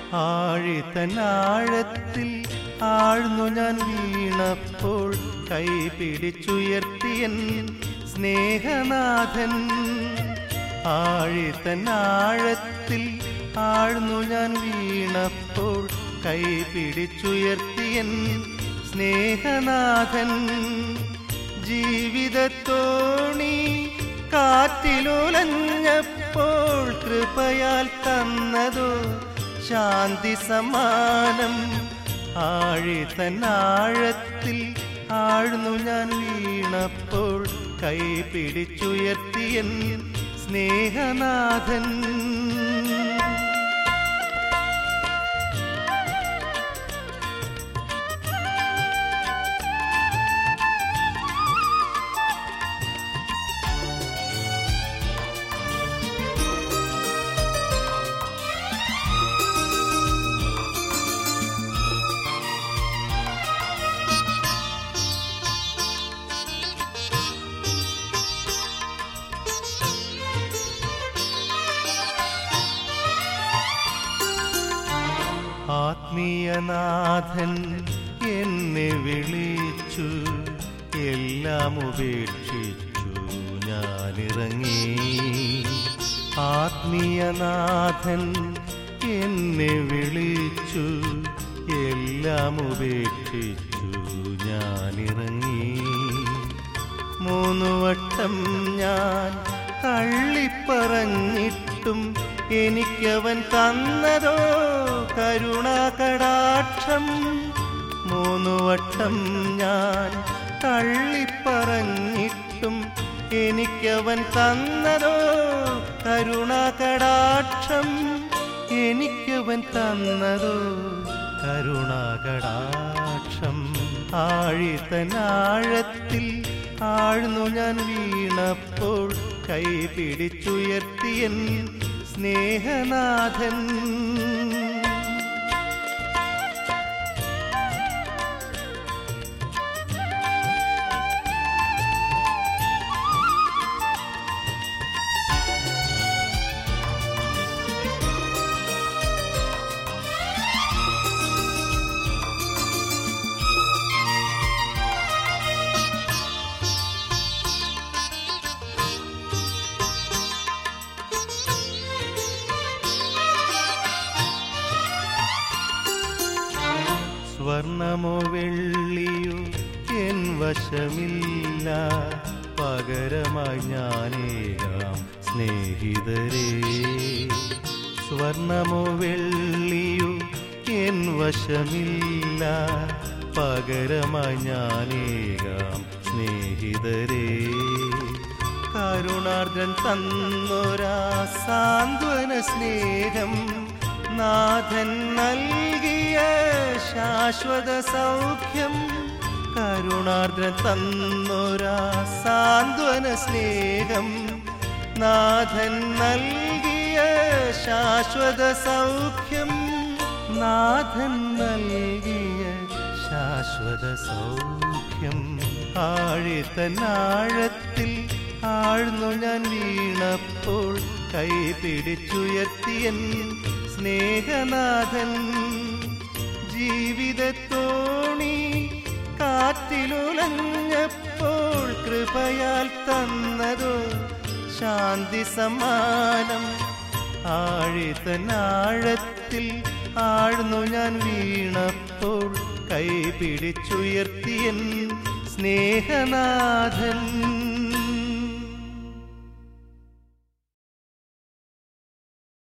ആഴിത്തനാഴത്തിൽ ആഴ്ന്നു ഞാൻ വീണപ്പോൾ കൈ പിടിച്ചുയർത്തിയൻ സ്നേഹനാഥൻ ആഴിത്തനാഴത്തിൽ ആഴ്ന്നു ഞാൻ വീണപ്പോൾ കൈ പിടിച്ചുയർത്തിയൻ സ്നേഹനാഥൻ ജീവിതത്തോണി കാറ്റിലുലഞ്ഞപ്പോൾ കൃപയാൽ തന്നതോ ശാന്തി സമാനം ആഴിത്തനാഴത്തിൽ ആഴ്ന്നു ഞാൻ വീണപ്പോൾ കൈ പിടിച്ചുയർത്തിയൻ സ്നേഹനാഥൻ ആത്മീയനാഥൻ എന്നെ വിളിച്ചു എല്ലാം ഉപേക്ഷിച്ചു ഞാനിറങ്ങി ആത്മീയനാഥൻ എന്നെ വിളിച്ചു എല്ലാം ഉപേക്ഷിച്ചു ഞാനിറങ്ങി മൂന്നു വട്ടം ഞാൻ തള്ളിപ്പറഞ്ഞിട്ടും എനിക്കവൻ തന്നതോ കരുണാകടാക്ഷം മൂന്നു വട്ടം ഞാൻ തള്ളിപ്പറഞ്ഞിട്ടും എനിക്കവൻ തന്നതോ കരുണാകടാക്ഷം എനിക്കവൻ തന്നതോ കരുണാകടാക്ഷം ആഴിത്തനാഴത്തിൽ ആഴ്ന്നു ഞാൻ വീണപ്പോൾ കൈ പിടിച്ചുയർത്തിയൻ സ്നേഹനാഥൻ സ്വർണമോ വെള്ളിയോ എൻ വശമില്ല പകരമായി ഞാനേകാം സ്നേഹിതരേ സ്വർണമോ വെള്ളിയോ എൻ വശമില്ല പകരമായി ഞാനേകാം സ്നേഹിതരേ കരുണാർദ്രൻ തന്നൊരാ സാന്ത്വന സ്നേഹം നാഥൻ നൽകിയ ശാശ്വത സൗഖ്യം കരുണാർദ്രൻ തന്നൊരാ സാന്ത്വന സ്നേഹം നാഥൻ നൽകിയ ശാശ്വത സൗഖ്യം നാഥൻ നൽകിയ ശാശ്വത സൗഖ്യം ആഴിത്തനാഴത്തിൽ ആഴ്ന്നു ഞാൻ വീണപ്പോൾ കൈ പിടിച്ചുയർത്തിയൻ സ്നേഹനാഥൻ ജീവിതത്തോണി കാറ്റിലുലഞ്ഞപ്പോൾ കൃപയാൽ തന്നതോ ശാന്തി സമ്മാനം ആഴിത്തനാഴത്തിൽ ആഴ്ന്നു ഞാൻ വീണപ്പോൾ കൈ പിടിച്ചുയർത്തിയൻ സ്നേഹനാഥൻ